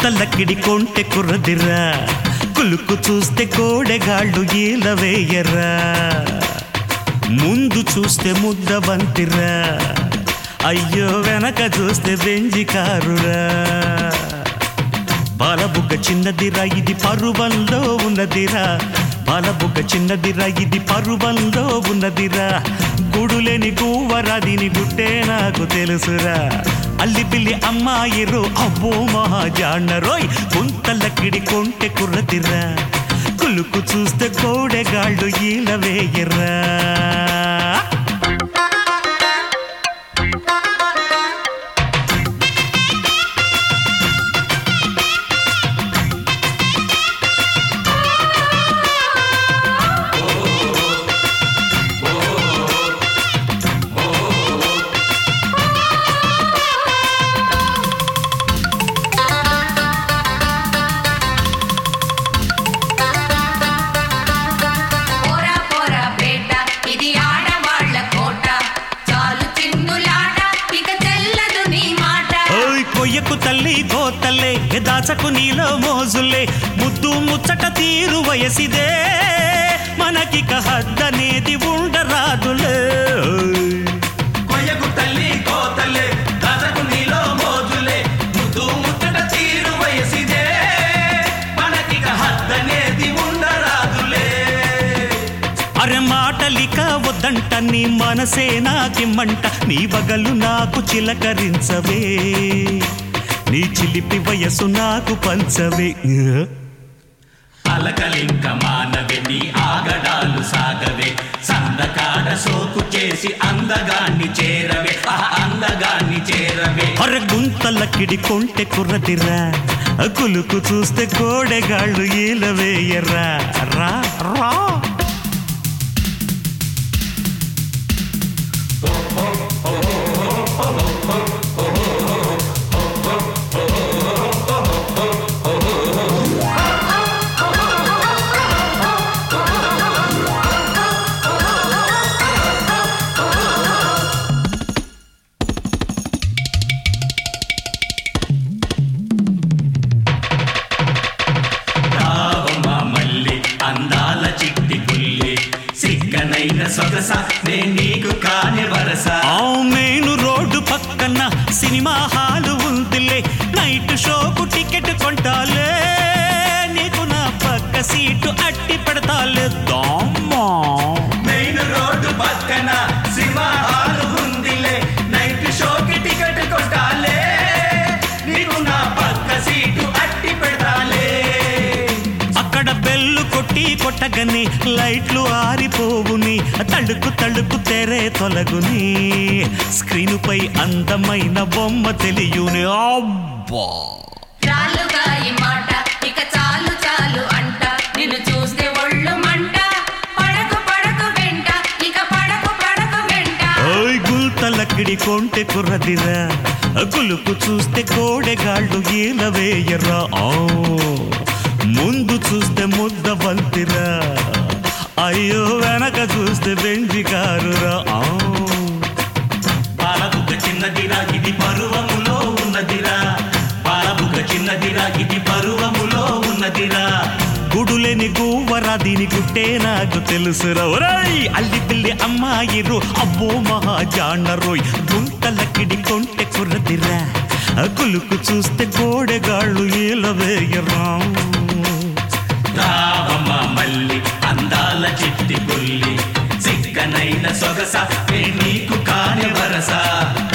గుంతలకిడి కొంటె కుర్రదిరా కులుకు చూస్తే కోడెగాళ్ళు ఈల వేయరా ముందు చూస్తే ముద్ద బంతిరా అయ్యో వెనక చూస్తే బెంజి కారురా బాలబుగ్గ చిన్నదిరా ఇది పరువంలో ఉన్నదిరా బాలబుగ్గ చిన్నదిరా ఇది పరువంలో ఉన్నదిరా గుడులేని గువ్వరా దీని గుట్టే నాకు తెలుసురా అల్లి పిల్లి అమ్మాయిరు అబ్బో మహాజాన్నరోయ్ గుంతలకిడి కొంటె కుర్రదిరా కులుకు చూస్తే కోడెగాళ్ళు ఈల వేయరా పోరా పోరా బేట ఇది ఆడవాళ్ళ కోట చాలు చిన్నులాట ఇక చెల్లదు నీ మాట ఓయ్ కొయ్యకు తల్లి గోతల్లే దాచకు నీలో మోజులే ముద్దు ముచ్చట తీరు వయసిదే మనకిక హద్దనేది ఉండరాదులే ఓయ్. కొయ్యకు తల్లి కోతలే దాచకు నీలో మోజులే ముద్దు ముచ్చట తీరు వయసిదే మనకిక హద్దనేది ఉండరాదులే అరె మాటలిక వద్దంట నీ మనసే నాకిమ్మంట నీ బగలు నాకు చిలకరించవే నీ చిలిపి వయసు నాకు పంచవే అలకలింక మానవే నీ ఆగడాలు సాగవే సందకాడ సోకు చేసి అందగాన్ని చేరవే ఆ అందగాన్ని చేరవే అరె గుంతలకిడి కొంటె కుర్రదిరా కులుకు చూస్తే కోడెగాళ్ళు ఈలవేయరా రా రా రావమ్మ మల్లి అందాల చిట్టి పుల్లి సిక్కనైన సొగస నే నీకు కాని వరస ఆ మెయిన్ రోడ్డు పక్కన సినిమా హాలు ఉందిలే నైట్ షోకు టికెట్ కొంటాలే నీకు నా పక్క సీటు అట్టి పెడతాలే దామ్మా మెయిన్ రోడ్డు పక్కన సినిమా హాల్ ఉందిలే నైట్ షోకి టికెట్ కొట్టాలే నీకు నా పక్క సీటు అట్టి పెడతాలే అక్కడ బెల్లు కొట్టి కొట్టగని లైట్లు ఆరిపోవుని తడుకు తడుకు తెరే తొలగుని స్క్రీను పై అందమైన బొమ్మ తెలియుని అబ్బా చాలుగా ఈ మాట ఇక చాలు చాలు అంట నిన్ను చూస్తే ఒళ్ళు మంట పడకు పడకు వెంట ఇక పడకు పడకు వెంట ఓయ్ గుల్తలకిడి కొంటె కుర్రదిరా గులుకు చూస్తే కోడెగాళ్ళు ఈల వేయరా ఆ ముందు చూస్తే ముద్ద బంతిరా అయ్యో వెనక చూస్తే బెంజి కారురా ఆ పాలబుగ్గ చిన్నదిరా ఇది పరువములో ఉన్నదిరా పాలబుగ్గ చిన్నదిరా ఇది పరువములో ఉన్నదిరా గుడులేని గువ్వరా దీని గుట్టే నాకు తెలుసురా ఒరేయ్ అల్లి పిల్లి అమ్మాయిరు అబ్బో మహాజాండరోయ్ గుంటలకిడి కొంటె కుర్రదిరా గులుకు చూస్తే కోడెగాళ్ళు ఈల వేయరా రావమ్మ మల్లి అందాల చిట్టి పుల్లి సిక్కనైన సొగస నే నీకు కాని వరస